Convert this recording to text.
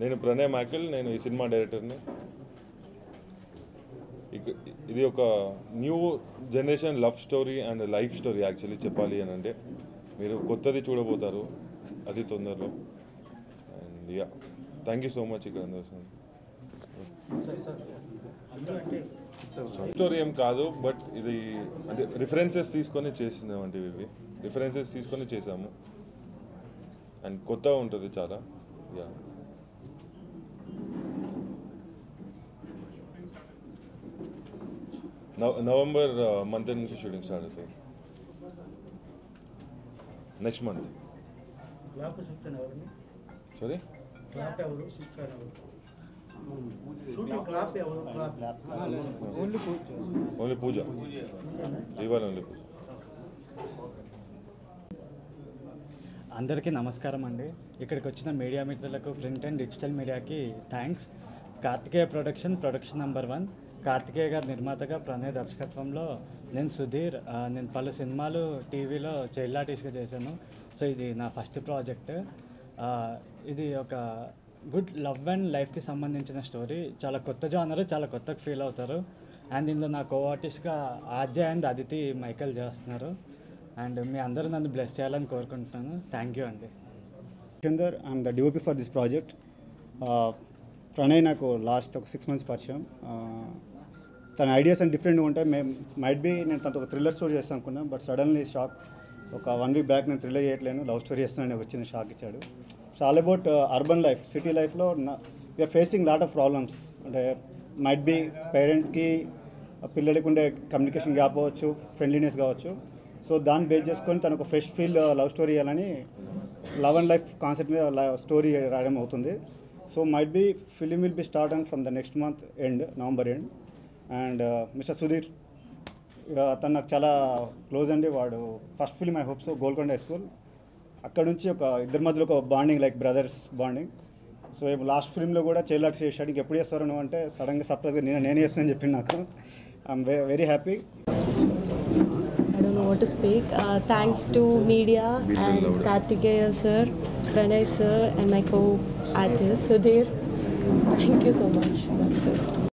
నేను ప్రణయ్ మైకిల్ నేను ఈ సినిమా డైరెక్టర్ని ఇక ఇది ఒక new generation love story and life story actually చెప్పాలి అని అంటే మీరు కొత్తది చూడబోతారు అతి తొందరలో and ya thank you so much ఇక్కడ అందరూ స్టోరీ ఏం కాదు బట్ ఇది అంటే రిఫరెన్సెస్ తీసుకొని చేసినామంటే ఇవి రిఫరెన్సెస్ తీసుకొని చేసాము అండ్ కొత్తగా ఉంటుంది చాలా యా నవ- నవంబర్ మంత్ నుంచి షూటింగ్ స్టార్ట్ అవుతుంది నెక్స్ట్ మంత్ క్లాప్ షిఫ్ట్ అని ఎవరిని సారీ క్లాప్ ఎవరు షిఫ్ట్ అని ఎవరు షూటింగ్ క్లాప్ ఎవరు clap only puja only puja ఇవాళ ఓన్లీ పూజ అందరికీ నమస్కారం అండి ఇక్కడికి వచ్చిన మీడియా మిత్రులకు ప్రింట్ అండ్ డిజిటల్ మీడియాకి thanks Karthikeya production production number one Karthikeya గారి నిర్మాతగా ప్రణయ్ దర్శకత్వంలో నేను సుధీర్ ఆ, నేను పలు సినిమాలు టీవీలో చైల్డ్ ఆర్టిస్ట్గా చేశాను సో ఇది నా ఫస్ట్ ప్రాజెక్ట్ ఆ, ఇది ఒక గుడ్ లవ్ అండ్ లైఫ్కి సంబంధించిన స్టోరీ చాలా కొత్త జానర్ చాలా కొత్తగా ఫీల్ అవుతారు అండ్ ఇందులో నా కో ఆర్టిస్ట్గా ఆద్య అండ్ అదితి మైకల్ చేస్తున్నారు అండ్ మీ అందరూ నన్ను బ్లెస్ చేయాలని కోరుకుంటున్నాను థ్యాంక్ యూ అండి Chandar I'm the DOP for this project Pranay నాకు లాస్ట్ ఒక సిక్స్ మంత్స్ పరిచయం Uh, తన ఐడియాస్ అండ్ డిఫరెంట్గా ఉంటాయి మేము మైట్ బి నేను తనతో ఒక థ్రిల్లర్ స్టోరీ చేస్తాను అనుకున్నా బట్ సడన్లీ షాక్ ఒక వన్ వీక్ బ్యాక్ నేను థ్రిల్లర్ చేయట్లేను లవ్ స్టోరీ చేస్తున్నాను ఒక చిన్న షాక్ ఇచ్చాడు it's all about urban life city లైఫ్లో we're facing lot of problems అంటే మైట్ బి పేరెంట్స్కి పిల్లలకి ఉండే కమ్యూనికేషన్ గ్యాప్ అవ్వచ్చు ఫ్రెండ్లీనెస్ కావచ్చు సో దాన్ని బేస్ చేసుకొని తను ఒక ఫ్రెష్ ఫీల్ లవ్ స్టోరీ ఇవ్వాలని లవ్ అండ్ లైఫ్ కాన్సెప్ట్ మీద స్టోరీ రాయడం అవుతుంది so might be film will be start and from the next month end November end and mister Sudheer తను నాకు చాలా క్లోజ్ అండి వాడు first film I hope so Golconda high school అక్కడ నుంచి ఒక ఇద్దరి మధ్యలో ఒక bonding like brothers bonding so ఇప్పుడు లాస్ట్ ఫిల్మ్లో కూడా చైల్డ్ చేశాడు ఇంక ఎప్పుడు చేస్తారు నువ్వు అంటే సడన్గా సర్ప్రైజ్గా నేను నేను చేస్తానని చెప్పి నాకు I'm very happy I don't know what to speak. Uh, thanks to media and Kartikeya sir, Pranay sir, and my co-artist Sudhir. Thank you so much. That's it.